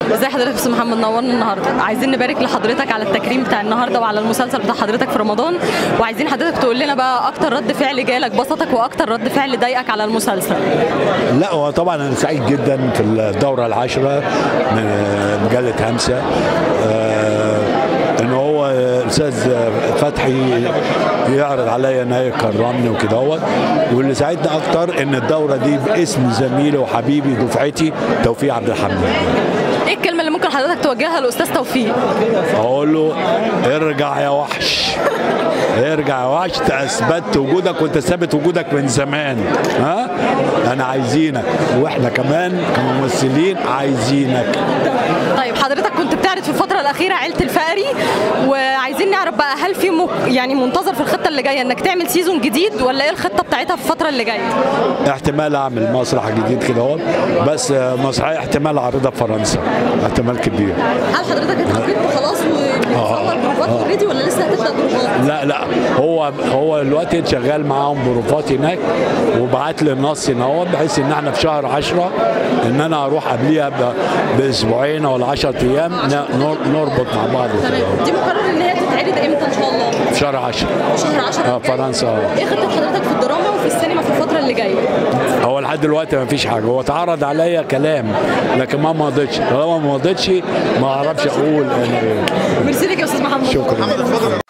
ازي حضرتك يا استاذ محمد نورنا النهارده عايزين نبارك لحضرتك على التكريم بتاع النهارده وعلى المسلسل بتاع حضرتك في رمضان وعايزين حضرتك تقول لنا بقى اكتر رد فعل جالك بسطك واكتر رد فعل ضايقك على المسلسل لا هو طبعا انا سعيد جدا في الدوره العاشره من مجله همسه آه، ان هو الاستاذ فتحي يعرض عليا ان هي يكرمني وكده هو واللي ساعدني اكتر ان الدوره دي باسم زميلي وحبيبي دفعتي توفيق عبد الحميد ايه الكلمه اللي ممكن حضرتك توجهها لاستاذ توفيق اقول له ارجع يا وحش ارجع يا وحش أنت اثبتت وجودك وانت ثابت وجودك من زمان ها انا عايزينك واحنا كمان كممثلين عايزينك طيب حضرتك كنت بتعرض في الفتره الاخيره عيله الفقري وعايزين نعرف بقى هل في مك... يعني منتظر في الخطه اللي جايه انك تعمل سيزون جديد ولا ايه الخطه بتاعتها في الفتره اللي جايه احتمال اعمل مسرح جديد كده اهو بس مسرحيه احتمال اعرضها في فرنسا احتمال كبير هل حضرتك اتحطيت خلاص وبتصور بروفات اوريدي ولا لسه هتبدا بروفات لا لا هو هو دلوقتي شغال معاهم بروفات هناك وبعت لي النص هنا اهو بحيث ان احنا في شهر 10 ان انا اروح قبليها ب- باسبوعين ولا 10 ايام ن- نر- نربط مع بعض وكده. تمام دي مقرر ان هي تتعرض امتى ان شاء الله في شهر 10 شهر 10 اه فرنسا آه. ايه خطه حضرتك في الدراما وفي السينما في الفتره اللي جايه هو لحد دلوقتي ما فيش حاجه هو اتعرض عليا كلام لكن ما مضيتش طالما ما مضيتش ما اعرفش اقول انا ايه ميرسي لك يا استاذ محمد شكرا